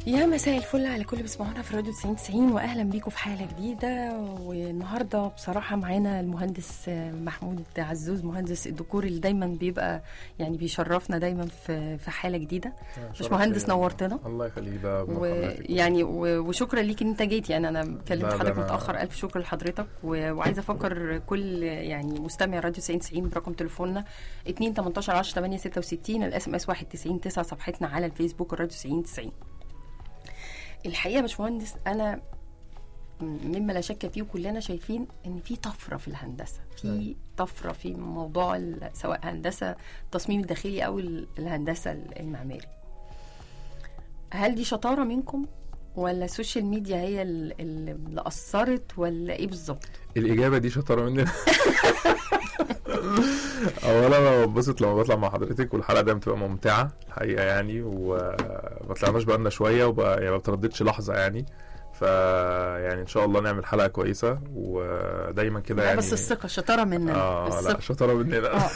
يا مساء الفل على كل بيسمعونا في راديو 90 90 واهلا بيكم في حاله جديده والنهارده بصراحه معانا المهندس محمود عزوز مهندس الديكور اللي دايما بيبقى يعني بيشرفنا دايما في في حاله جديده مش مهندس نورتنا الله يخليك ده ويعني وشكرا ليك ان انت جيت يعني انا كلمت لا، ده حضرتك أنا- متاخر الف شكر لحضرتك و- وعايزه افكر كل يعني مستمع راديو 90 90 برقم تليفوننا 2 18 10 8 66 الاس ام اس 91 9 صفحتنا على الفيسبوك الراديو 90 90 الحقيقه يا باشمهندس انا مما لا شك فيه وكلنا شايفين ان في طفره في الهندسه في أيوة. طفره في موضوع ال- سواء هندسه التصميم الداخلي او ال- الهندسه المعماري هل دي شطاره منكم ولا السوشيال ميديا هي ال- ال- اللي اثرت ولا ايه بالظبط الاجابه دي شطاره مننا اولا انا ببسط لما بطلع مع حضرتك والحلقه دايما بتبقى ممتعه الحقيقه يعني وما طلعناش بقالنا شويه وبقى يعني ما بترددش لحظه يعني ف يعني ان شاء الله نعمل حلقه كويسه ودايما كده لا يعني بس الثقه شطاره مننا اه لا الثقه شطاره مننا اه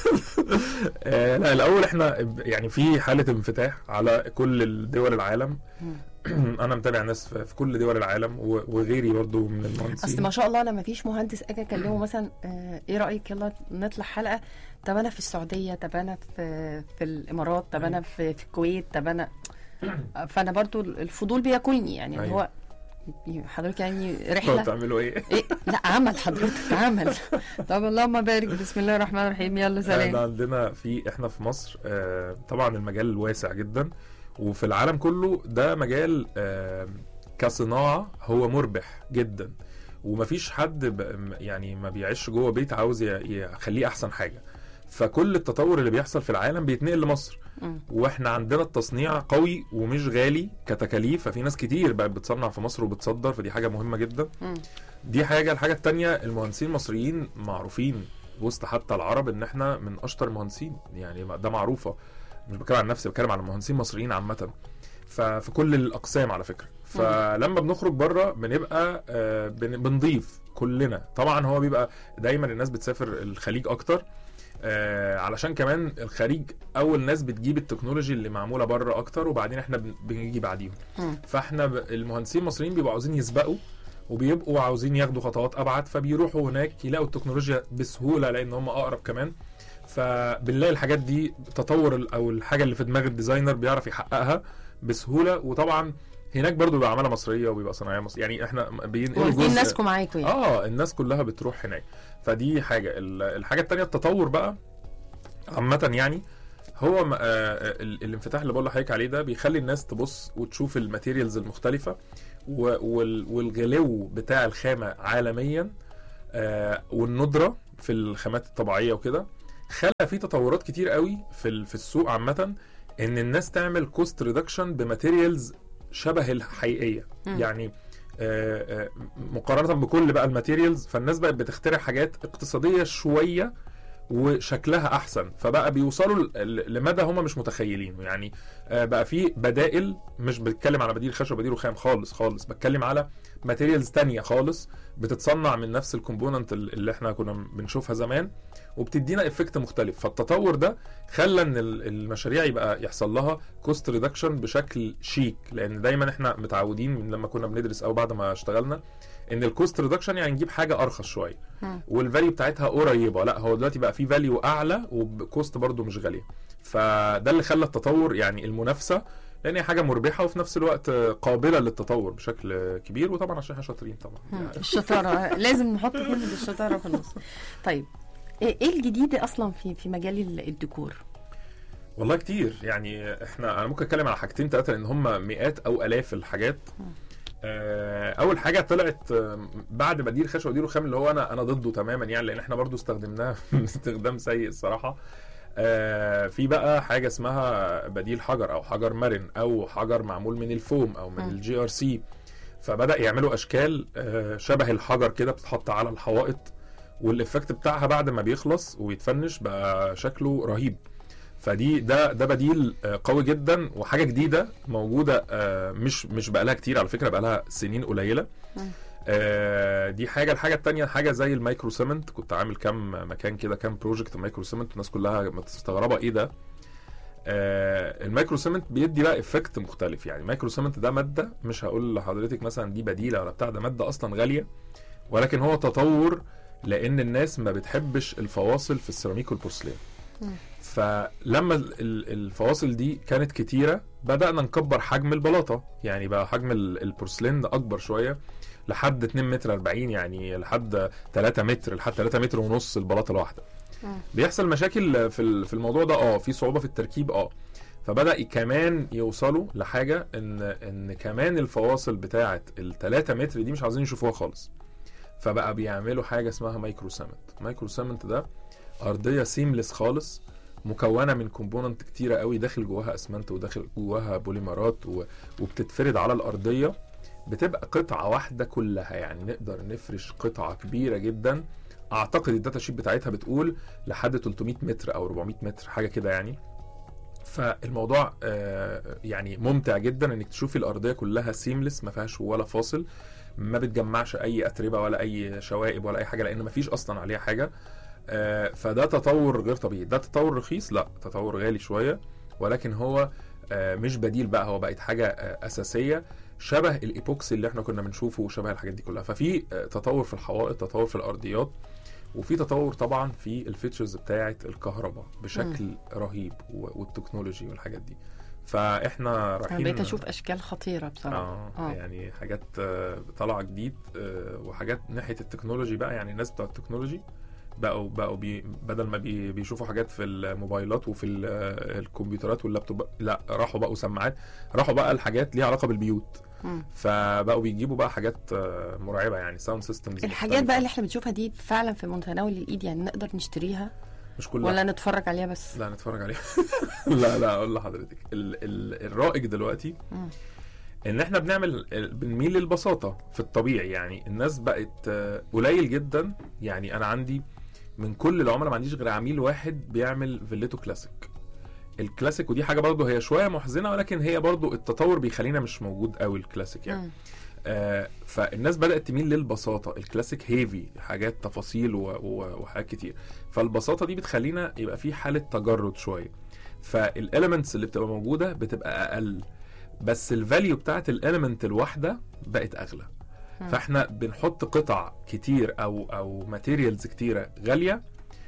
آه، لا الاول احنا يعني في حاله انفتاح على كل الدول العالم انا متابع ناس في في كل دول العالم و- وغيري برضو من المهندسين اصل ما شاء الله لما فيش مهندس اجي اكلمه مثلا آه ايه رايك يلا نطلع حلقه طب انا في السعوديه طب انا في في الامارات طب انا في, في الكويت طب انا فانا برضو الفضول بياكلني يعني اللي هو حضرتك يعني طب رحله تعملوا ايه؟ إيه؟ لا عمل حضرتك عمل طب اللهم بارك بسم الله الرحمن الرحيم يلا احنا سلام عندنا في احنا في مصر آه، طبعا المجال واسع جدا وفي العالم كله ده مجال آه، كصناعه هو مربح جدا ومفيش حد ب- يعني ما بيعيش جوه بيت عاوز ي- يخليه احسن حاجه فكل التطور اللي بيحصل في العالم بيتنقل لمصر مم. واحنا عندنا التصنيع قوي ومش غالي كتكاليف ففي ناس كتير بقت بتصنع في مصر وبتصدر فدي حاجه مهمه جدا مم. دي حاجه الحاجه التانية المهندسين المصريين معروفين وسط حتى العرب ان احنا من اشطر المهندسين يعني ده معروفه مش بتكلم عن نفسي بتكلم عن المهندسين المصريين عامه ففي كل الاقسام على فكره فلما بنخرج بره بنبقى آه، بن- بنضيف كلنا طبعا هو بيبقى دايما الناس بتسافر الخليج اكتر آه علشان كمان الخليج اول ناس بتجيب التكنولوجي اللي معموله بره اكتر وبعدين احنا بن- بنيجي بعديهم مم. فاحنا ب- المهندسين المصريين بيبقوا عاوزين يسبقوا وبيبقوا عاوزين ياخدوا خطوات ابعد فبيروحوا هناك يلاقوا التكنولوجيا بسهوله لان هم اقرب كمان فبنلاقي الحاجات دي تطور ال- او الحاجه اللي في دماغ الديزاينر بيعرف يحققها بسهوله وطبعا هناك برضو بيبقى عماله مصريه وبيبقى صناعيه مصريه يعني احنا بينقلوا واخدين جزء ناسكم معاكم يعني اه الناس كلها بتروح هناك فدي حاجه ال- الحاجه التانية التطور بقى عامه يعني هو م- آه، آه، ال- الانفتاح اللي بقول لحضرتك عليه ده بيخلي الناس تبص وتشوف الماتيريالز المختلفه و- وال- والغلو بتاع الخامه عالميا آه، والندره في الخامات الطبيعيه وكده خلى في تطورات كتير قوي في ال- في السوق عامه ان الناس تعمل كوست ريدكشن بماتيريالز شبه الحقيقيه مم. يعني آه، آه، مقارنه بكل بقى الماتيريالز فالناس بقت بتخترع حاجات اقتصاديه شويه وشكلها احسن فبقى بيوصلوا ل- ل- لمدى هم مش متخيلين يعني آه، بقى في بدائل مش بتكلم على بديل خشب وبديل رخام خالص خالص بتكلم على ماتيريالز تانية خالص بتتصنع من نفس الكومبوننت اللي احنا كنا بنشوفها زمان وبتدينا افكت مختلف فالتطور ده خلى ان ال- المشاريع يبقى يحصل لها كوست ريدكشن بشكل شيك لان دايما احنا متعودين من لما كنا بندرس او بعد ما اشتغلنا ان الكوست ريدكشن يعني نجيب حاجه ارخص شويه مم. والفاليو بتاعتها قريبه لا هو دلوقتي بقى في فاليو اعلى وبكوست برضو مش غاليه فده اللي خلى التطور يعني المنافسه لان هي حاجه مربحه وفي نفس الوقت قابله للتطور بشكل كبير وطبعا عشان احنا شاطرين طبعا مم. يعني الشطاره لازم نحط كل الشطاره في النص طيب ايه إيه الجديد اصلا في في مجال ال- الديكور والله كتير يعني احنا انا ممكن اتكلم على حاجتين ثلاثه لان هم مئات او الاف الحاجات آه، اول حاجه طلعت آه، بعد بديل خشب وديل رخام اللي هو انا انا ضده تماما يعني لان احنا برضو استخدمناه استخدام سيء الصراحه آه، في بقى حاجه اسمها بديل حجر او حجر مرن او حجر معمول من الفوم او من مم. الجي ار سي فبدا يعملوا اشكال آه، شبه الحجر كده بتتحط على الحوائط والافكت بتاعها بعد ما بيخلص ويتفنش بقى شكله رهيب فدي ده ده بديل آه، قوي جدا وحاجه جديده موجوده آه، مش مش بقالها كتير على فكره بقالها سنين قليله مم. آه، دي حاجه الحاجه التانية حاجه زي المايكرو سيمنت كنت عامل كام مكان كده كام بروجكت مايكرو سيمنت الناس كلها مستغربه ايه ده آه المايكرو سيمنت بيدي بقى افكت مختلف يعني المايكرو سيمنت ده ماده مش هقول لحضرتك مثلا دي بديله ولا بتاع ده ماده اصلا غاليه ولكن هو تطور لان الناس ما بتحبش الفواصل في السيراميك والبورسلين مم. فلما ال- ال- الفواصل دي كانت كتيره بدانا نكبر حجم البلاطه يعني بقى حجم ال- البورسلين ده اكبر شويه لحد 2 متر 40 يعني لحد 3 متر لحد 3 متر ونص البلاطه الواحده مم. بيحصل مشاكل في ال- في الموضوع ده اه في صعوبه في التركيب اه فبدا كمان يوصلوا لحاجه ان ان كمان الفواصل بتاعه ال 3 متر دي مش عايزين يشوفوها خالص فبقى بيعملوا حاجه اسمها مايكرو سيمنت مايكرو سيمنت ده ارضيه سيملس خالص مكونه من كومبوننت كتيره قوي داخل جواها اسمنت وداخل جواها بوليمرات و- وبتتفرد على الارضيه بتبقى قطعه واحده كلها يعني نقدر نفرش قطعه كبيره جدا اعتقد الداتا شيت بتاعتها بتقول لحد 300 متر او 400 متر حاجه كده يعني فالموضوع آه، يعني ممتع جدا انك تشوفي الارضيه كلها سيملس ما فيهاش ولا فاصل ما بتجمعش اي اتربه ولا اي شوائب ولا اي حاجه لان ما فيش اصلا عليها حاجه آه، فده تطور غير طبيعي ده تطور رخيص لا تطور غالي شويه ولكن هو آه، مش بديل بقى هو بقت حاجه آه، اساسيه شبه الايبوكسي اللي احنا كنا بنشوفه وشبه الحاجات دي كلها ففي آه، تطور في الحوائط تطور في الارضيات وفي تطور طبعا في الفيتشرز بتاعه الكهرباء بشكل رهيب و- والتكنولوجي والحاجات دي فاحنا انا رايحين بقيت اشوف اشكال خطيره بصراحه اه, آه. يعني حاجات آه، طالعه جديد آه، وحاجات ناحيه التكنولوجي بقى يعني الناس بتوع التكنولوجي بقوا بقوا بي بدل ما بي بيشوفوا حاجات في الموبايلات وفي ال- آه، الكمبيوترات واللابتوب لا راحوا بقوا سماعات راحوا بقى الحاجات ليها علاقه بالبيوت مم. فبقوا بيجيبوا بقى حاجات آه، مرعبه يعني ساوند سيستمز الحاجات بقى اللي احنا بنشوفها دي فعلا في متناول الايد يعني نقدر نشتريها مش كلها ولا نتفرج عليها بس لا نتفرج عليها لا لا اقول لحضرتك ال ال الرائج دلوقتي مم. ان احنا بنعمل بنميل للبساطه في الطبيعي يعني الناس بقت آه، قليل جدا يعني انا عندي من كل العملاء ما عنديش غير عميل واحد بيعمل فيليتو كلاسيك الكلاسيك ودي حاجه برضه هي شويه محزنه ولكن هي برضه التطور بيخلينا مش موجود قوي الكلاسيك يعني مم. آه فالناس بدات تميل للبساطه الكلاسيك هيفي حاجات تفاصيل و- و- وحاجات كتير فالبساطه دي بتخلينا يبقى في حاله تجرد شويه فالاليمنتس اللي بتبقى موجوده بتبقى اقل بس الفاليو بتاعت الاليمنت الواحده بقت اغلى مم. فاحنا بنحط قطع كتير او او ماتيريالز كتيره غاليه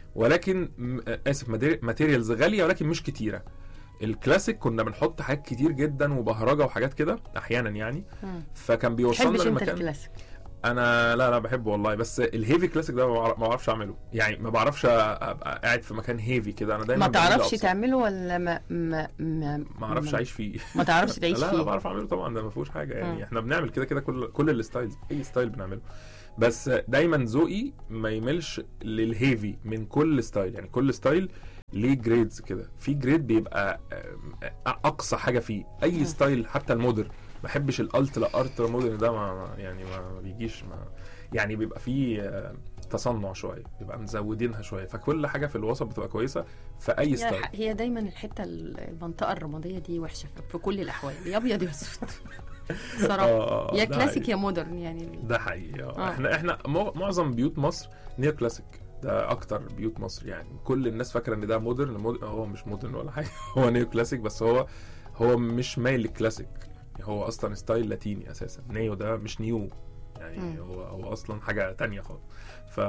ولكن م- اسف ماتيريالز غاليه ولكن مش كتيره الكلاسيك كنا بنحط حاجات كتير جدا وبهرجه وحاجات كده احيانا يعني مم. فكان بيوصلنا تحبش انت لمكان الكلاسيك انا لا لا بحبه والله بس الهيفي كلاسيك ده ما بعرف- ما بعرفش اعمله يعني ما بعرفش ابقى قاعد في مكان هيفي كده انا دايما ما بميل تعرفش لأبسط. تعمله ولا ما ما ما, ما اعرفش اعيش فيه ما تعرفش تعيش لا فيه لا بعرف اعمله طبعا ده ما فيهوش حاجه يعني مم. احنا بنعمل كده كده كل كل الستايلز اي ستايل بنعمله بس دايما ذوقي ما يميلش للهيفي من كل ستايل يعني كل ستايل ليه جريدز كده في جريد بيبقى آه، اقصى حاجه فيه اي مم. ستايل حتى المودرن ما بحبش الالترا ارترا مودرن ده ما ما- يعني ما ما بيجيش ما يعني بيبقى فيه آه، تصنع شويه بيبقى مزودينها شويه فكل حاجه في الوسط بتبقى كويسه في اي هي, ستايل هي دايما الحته المنطقه الرماديه دي وحشه في- في كل الاحوال يا ابيض يا اسود صراحه آه، يا ده كلاسيك حقيقي. يا مودرن يعني ده حقيقي آه. آه. احنا احنا مو- معظم بيوت مصر نيو كلاسيك ده اكتر بيوت مصر يعني كل الناس فاكره ان ده مودرن مود... هو مش مودرن ولا حاجه هو نيو كلاسيك بس هو هو مش مايل للكلاسيك هو اصلا ستايل لاتيني اساسا نيو ده مش نيو يعني مم. هو هو اصلا حاجه تانية خالص ف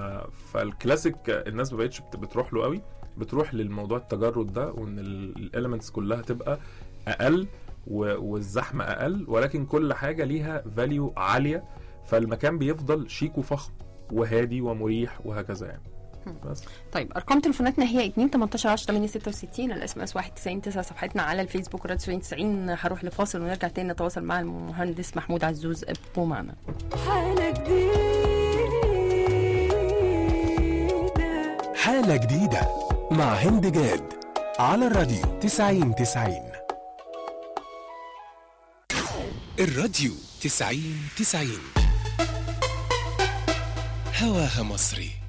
فالكلاسيك الناس ما بقتش بت- بتروح له قوي بتروح للموضوع التجرد ده وان الاليمنتس كلها تبقى اقل و- والزحمه اقل ولكن كل حاجه ليها فاليو عاليه فالمكان بيفضل شيك وفخم وهادي ومريح وهكذا يعني مم. بس طيب ارقام تليفوناتنا هي 2 18 10 8 66 الاس ام اس 91 9 صفحتنا على الفيسبوك راديو 90 هروح لفاصل ونرجع تاني نتواصل مع المهندس محمود عزوز ابقوا معنا حالة جديدة حالة جديدة مع هند جاد على الراديو 90 90 الراديو 90 90 هواها مصري